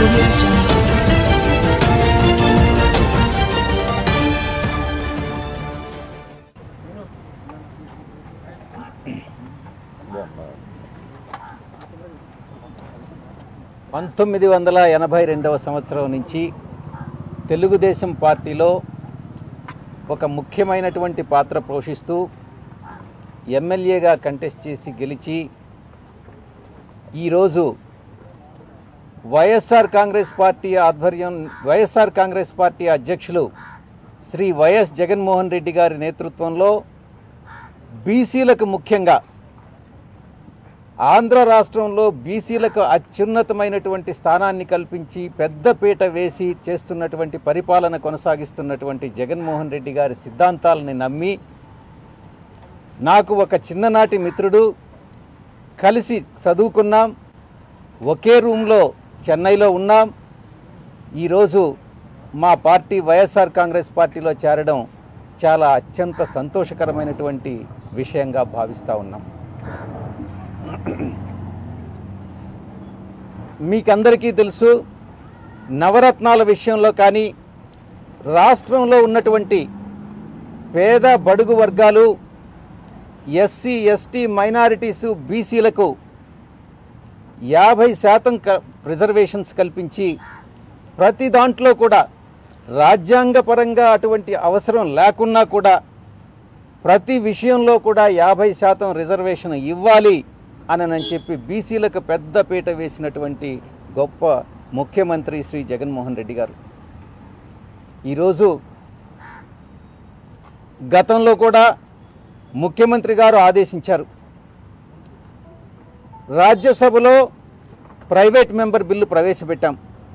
audio jungle. పంతొమ్మిది వందల ఎనభై రెండవ సంవత్సరం నుంచి తెలుగుదేశం పార్టీలో ఒక ముఖ్యమైనటువంటి పాత్ర పోషిస్తూ ఎమ్మెల్యేగా కంటెస్ట్ చేసి గెలిచి ఈరోజు వైఎస్ఆర్ కాంగ్రెస్ పార్టీ ఆధ్వర్యం వైఎస్ఆర్ కాంగ్రెస్ పార్టీ అధ్యక్షులు శ్రీ వైఎస్ జగన్మోహన్ రెడ్డి గారి నేతృత్వంలో బీసీలకు ముఖ్యంగా ఆంధ్ర రాష్ట్రంలో బీసీలకు అత్యున్నతమైనటువంటి స్థానాన్ని కల్పించి పెద్దపీట వేసి చేస్తున్నటువంటి పరిపాలన కొనసాగిస్తున్నటువంటి జగన్మోహన్ రెడ్డి గారి సిద్ధాంతాలని నమ్మి నాకు ఒక చిన్ననాటి మిత్రుడు కలిసి చదువుకున్నాం ఒకే రూమ్లో చెన్నైలో ఉన్నాం ఈరోజు మా పార్టీ వైఎస్ఆర్ కాంగ్రెస్ పార్టీలో చేరడం చాలా అత్యంత సంతోషకరమైనటువంటి విషయంగా భావిస్తూ ఉన్నాం మీకందరికీ తెలుసు నవరత్నాల విషయంలో కానీ రాష్ట్రంలో ఉన్నటువంటి పేద బడుగు వర్గాలు ఎస్సీ ఎస్టీ మైనారిటీసు బీసీలకు యాభై శాతం క- రిజర్వేషన్స్ కల్పించి ప్రతి దాంట్లో కూడా రాజ్యాంగపరంగా అటువంటి అవసరం లేకున్నా కూడా ప్రతి విషయంలో కూడా యాభై శాతం రిజర్వేషన్ ఇవ్వాలి అని చెప్పి బీసీలకు పెద్ద పీట వేసినటువంటి గొప్ప ముఖ్యమంత్రి శ్రీ జగన్మోహన్ రెడ్డి గారు ఈరోజు గతంలో కూడా ముఖ్యమంత్రి గారు ఆదేశించారు రాజ్యసభలో ప్రైవేట్ మెంబర్ బిల్లు ప్రవేశపెట్టాం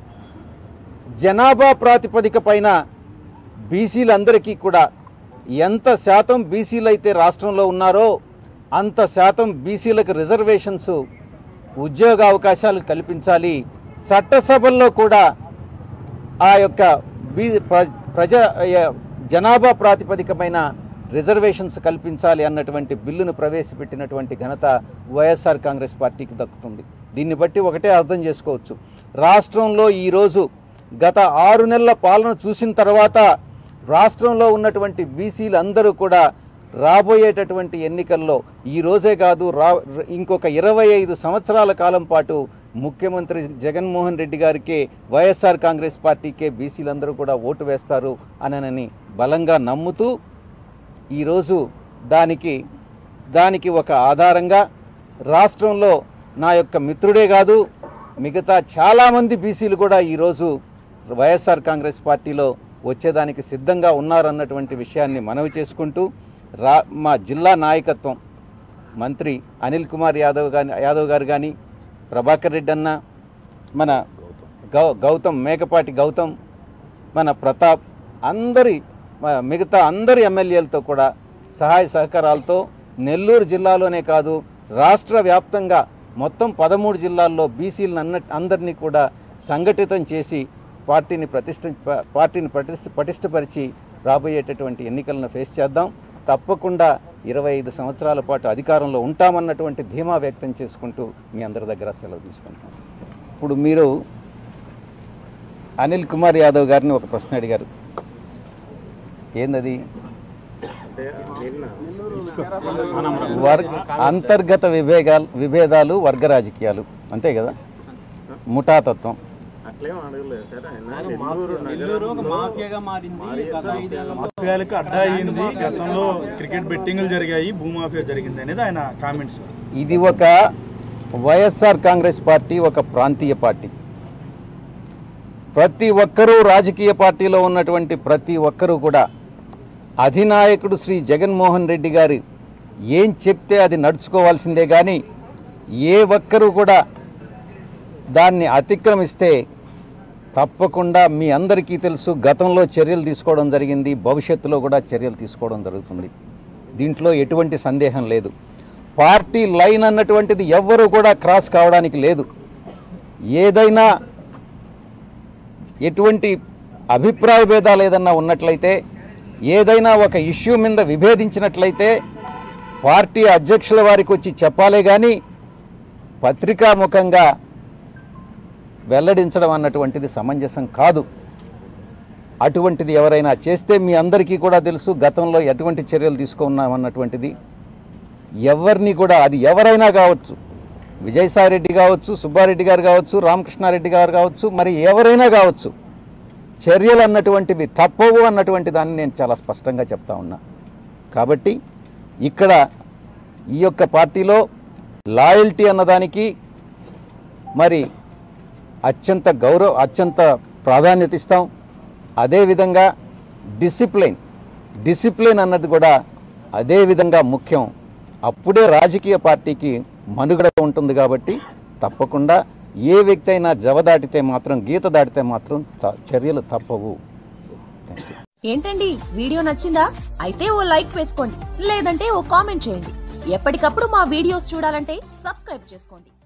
జనాభా ప్రాతిపదిక పైన బీసీలందరికీ కూడా ఎంత శాతం బీసీలు అయితే రాష్ట్రంలో ఉన్నారో అంత శాతం బీసీలకు రిజర్వేషన్స్ ఉద్యోగ అవకాశాలు కల్పించాలి చట్టసభల్లో కూడా ఆ యొక్క బీ ప్ర- ప్రజా య- జనాభా ప్రాతిపదికమైన రిజర్వేషన్స్ కల్పించాలి అన్నటువంటి బిల్లును ప్రవేశపెట్టినటువంటి ఘనత వైఎస్ఆర్ కాంగ్రెస్ పార్టీకి దక్కుతుంది దీన్ని బట్టి ఒకటే అర్థం చేసుకోవచ్చు రాష్ట్రంలో ఈరోజు గత ఆరు నెలల పాలన చూసిన తర్వాత రాష్ట్రంలో ఉన్నటువంటి బీసీలు అందరూ కూడా రాబోయేటటువంటి ఎన్నికల్లో ఈ రోజే కాదు రా ఇంకొక ఇరవై ఐదు సంవత్సరాల కాలం పాటు ముఖ్యమంత్రి జగన్మోహన్ రెడ్డి గారికే వైఎస్ఆర్ కాంగ్రెస్ పార్టీకే బీసీలందరూ కూడా ఓటు వేస్తారు అనని బలంగా నమ్ముతూ ఈరోజు దానికి దానికి ఒక ఆధారంగా రాష్ట్రంలో నా యొక్క మిత్రుడే కాదు మిగతా చాలామంది బీసీలు కూడా ఈరోజు వైఎస్ఆర్ కాంగ్రెస్ పార్టీలో వచ్చేదానికి సిద్ధంగా ఉన్నారన్నటువంటి విషయాన్ని మనవి చేసుకుంటూ రా మా జిల్లా నాయకత్వం మంత్రి అనిల్ కుమార్ యాదవ్ గాని యాదవ్ గారు కానీ ప్రభాకర్ రెడ్డి అన్న మన గౌ గౌతమ్ మేకపాటి గౌతమ్ మన ప్రతాప్ అందరి మ- మిగతా అందరి ఎమ్మెల్యేలతో కూడా సహాయ సహకారాలతో నెల్లూరు జిల్లాలోనే కాదు రాష్ట్ర వ్యాప్తంగా మొత్తం పదమూడు జిల్లాల్లో బీసీలను అన్న అందరినీ కూడా సంఘటితం చేసి పార్టీని ప్రతిష్ఠ ప- పార్టీని పటిష్ట పటిష్టపరిచి రాబోయేటటువంటి ఎన్నికలను ఫేస్ చేద్దాం తప్పకుండా ఇరవై ఐదు సంవత్సరాల పాటు అధికారంలో ఉంటామన్నటువంటి ధీమా వ్యక్తం చేసుకుంటూ మీ అందరి దగ్గర సెలవు తీసుకుంటాం ఇప్పుడు మీరు అనిల్ కుమార్ యాదవ్ గారిని ఒక ప్రశ్న అడిగారు ఏందది వర్ అంతర్గత విభేగాలు విభేదాలు వర్గ రాజకీయాలు అంతే కదా ముఠాతత్వం అట్లేం అడగలేదు సార్ ఆయన నెల్లూరు మాఫియాగా మారింది గత ఐదేళ్లలో మాఫియాలకు అడ్డా అయింది గతంలో క్రికెట్ బెట్టింగ్లు జరిగాయి భూమాఫియా జరిగింది అనేది ఆయన కామెంట్స్ ఇది ఒక వైఎస్ఆర్ కాంగ్రెస్ పార్టీ ఒక ప్రాంతీయ పార్టీ ప్రతి ఒక్కరూ రాజకీయ పార్టీలో ఉన్నటువంటి ప్రతి ఒక్కరూ కూడా అధినాయకుడు శ్రీ జగన్మోహన్ రెడ్డి గారు ఏం చెప్తే అది నడుచుకోవాల్సిందే కానీ ఏ ఒక్కరూ కూడా దాన్ని అతిక్రమిస్తే తప్పకుండా మీ అందరికీ తెలుసు గతంలో చర్యలు తీసుకోవడం జరిగింది భవిష్యత్తులో కూడా చర్యలు తీసుకోవడం జరుగుతుంది దీంట్లో ఎటువంటి సందేహం లేదు పార్టీ లైన్ అన్నటువంటిది ఎవ్వరూ కూడా క్రాస్ కావడానికి లేదు ఏదైనా ఎటువంటి అభిప్రాయ భేదాలు ఏదన్నా ఉన్నట్లయితే ఏదైనా ఒక ఇష్యూ మీద విభేదించినట్లయితే పార్టీ అధ్యక్షుల వారికి వచ్చి చెప్పాలే కానీ పత్రికాముఖంగా వెల్లడించడం అన్నటువంటిది సమంజసం కాదు అటువంటిది ఎవరైనా చేస్తే మీ అందరికీ కూడా తెలుసు గతంలో ఎటువంటి చర్యలు తీసుకున్నామన్నటువంటిది ఎవరిని కూడా అది ఎవరైనా కావచ్చు విజయసాయిరెడ్డి కావచ్చు సుబ్బారెడ్డి గారు కావచ్చు రామకృష్ణారెడ్డి గారు కావచ్చు మరి ఎవరైనా కావచ్చు చర్యలు అన్నటువంటివి తప్పవు అన్నటువంటి దాన్ని నేను చాలా స్పష్టంగా చెప్తా ఉన్నా కాబట్టి ఇక్కడ ఈ యొక్క పార్టీలో లాయల్టీ అన్నదానికి మరి అత్యంత గౌరవ అత్యంత ప్రాధాన్యత ఇస్తాం అదేవిధంగా డిసిప్లిన్ డిసిప్లిన్ అన్నది కూడా అదే విధంగా ముఖ్యం అప్పుడే రాజకీయ పార్టీకి మనుగడ ఉంటుంది కాబట్టి తప్పకుండా ఏ వ్యక్తి అయినా జవ దాటితే మాత్రం గీత దాటితే మాత్రం త- చర్యలు తప్పవు థ్యాంక్ యూ ఏంటండి వీడియో నచ్చిందా అయితే ఓ లైక్ వేసుకోండి లేదంటే ఓ కామెంట్ చేయండి ఎప్పటికప్పుడు మా వీడియోస్ చూడాలంటే సబ్స్క్రైబ్ చేసుకోండి